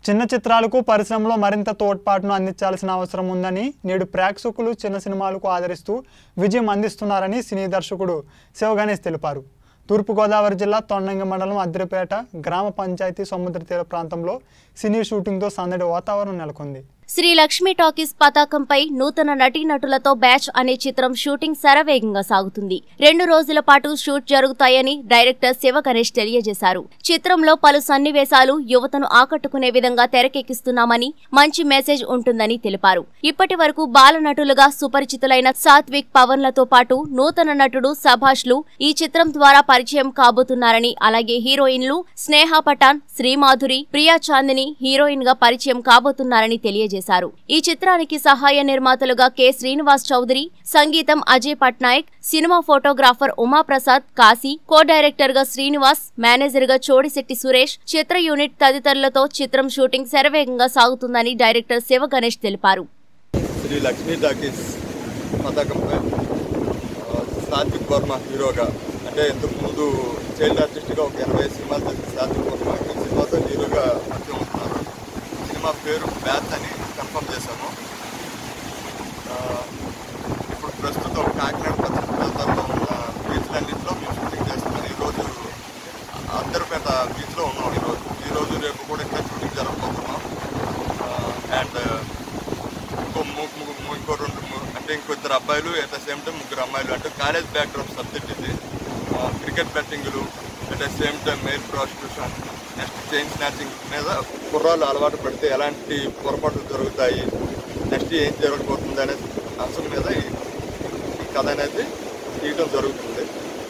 చిన్న చిత్రాలకు పరిశ్రమలో మరింత తోడ్పాటును అందించాల్సిన అవసరం ఉందని నేడు ప్రేక్షకులు చిన్న సినిమాలకు ఆదరిస్తూ విజయం అందిస్తున్నారని సినీ దర్శకుడు శివగణేష్ తెలిపారు తూర్పుగోదావరి జిల్లా తొండంగి మండలం అద్రిపేట గ్రామ పంచాయతీ సముద్ర తీర ప్రాంతంలో సినీ షూటింగ్తో సందడి వాతావరణం నెలకొంది శ్రీ లక్ష్మీ టాకీస్ పతాకంపై నూతన నటీనటులతో బ్యాచ్ అనే చిత్రం షూటింగ్ శరవేగంగా సాగుతుంది రెండు రోజుల పాటు షూట్ జరుగుతాయని డైరెక్టర్ శివ గణేష్ తెలియజేశారు చిత్రంలో పలు సన్నివేశాలు యువతను ఆకట్టుకునే విధంగా తెరకెక్కిస్తున్నామని మంచి మెసేజ్ ఉంటుందని తెలిపారు ఇప్పటి వరకు బాల నటులుగా సుపరిచితులైన సాత్విక్ పవన్లతో పాటు నూతన నటుడు సభాష్లు ఈ చిత్రం ద్వారా పరిచయం కాబోతున్నారని అలాగే హీరోయిన్లు స్నేహ పఠాన్ శ్రీమాధురి ప్రియా చాందిని హీరోయిన్ గా పరిచయం కాబోతున్నారని తెలియజేశారు ఈ చిత్రానికి సహాయ నిర్మాతలుగా కె శ్రీనివాస్ చౌదరి సంగీతం Ajay Patnaik cinema photographer Umaprasad Kashi co director గా శ్రీనివాస్ మేనేజర్ గా చోడిశెట్టి సురేష్ చిత్ర యూనిట్ తదితరులతో చిత్రం షూటింగ్ శరవేగంగా సాగుతుందని డైరెక్టర్ శివ గణేష్ తెలిపారు శ్రీ లక్ష్మీ టాకీస్ పతాకంపై ఆ, సాత్విక్ వర్మ హీరోగా అంటే ఇంతకు ముందు చైల్డ్ ఆర్టిస్ట్గా ఒక ఎనభై సినిమాలు చేసిన సాత్విక్ వర్మ ఈ సినిమాతో హీరోగా పరిచయం అవుతున్నారు సినిమా పేరు బ్యాత్ అని కన్ఫర్మ్ చేశాము ఆ, ఇప్పుడు ప్రస్తుతం కాకినాడ పశ్చిమ ప్రాంతాల్లో ఉన్న బీచ్లన్నింటిలో మేము షూటింగ్ చేస్తున్నాం ఈరోజు అందరిపేట బీచ్లో ఉన్నాం ఈరోజు ఈరోజు రేపు కూడా ఇంకా షూటింగ్ జరగబోతున్నాం అండ్ ఇంకో ము- ము- ము- ఇంకో రెండు ము- అంటే ఇంకో ఇద్దరు అబ్బాయిలు అట్ ద సేమ్ టైం ముగ్గురు అమ్మాయిలు అంటే కాలేజ్ బ్యాక్గ్రౌండ్ సబ్జెక్ట్ ఇది క్రికెట్ బెట్టింగ్లు at the same time male prostitution next chain snatching మీద కుర్రాలు అలవాటు పడితే ఎలాంటి పొరపాట్లు జరుగుతాయి నెక్స్ట్ ఏం జరగబోతుంది అనే అంశం మీద ఈ ఈ కథ అనేది తీయటం జరుగుతుంది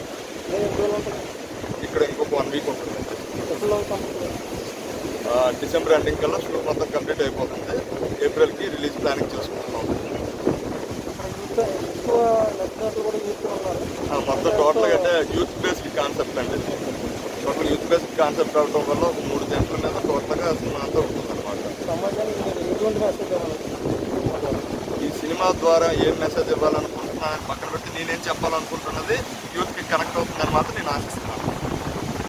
ఇక్కడ ఇంకొక వన్ వీక్ ఉంటుంది ఆ, డిసెంబర్ ఎండింగ్ కల్లా షూట్ మొత్తం కంప్లీట్ అయిపోతుంది ఏప్రిల్కి రిలీజ్ ప్లానింగ్ చేసుకుంటున్నాం ఆ, మొత్తం టోటల్గా అంటే యూత్ బేస్డ్ కాన్సెప్ట్ అండి టోటల్ యూత్ బేస్డ్ కాన్సెప్ట్ అవడం వల్ల ఒక మూడు జంటల మీద టోటల్గా సినిమా అంతా ఉంటుంది ఈ సినిమా ద్వారా ఏం మెసేజ్ ఇవ్వాలనుకుంటున్నా పక్కన పెట్టి నేనేం చెప్పాలనుకుంటున్నది యూత్కి కనెక్ట్ అవుతుందని మాత్రం నేను ఆశిస్తున్నాను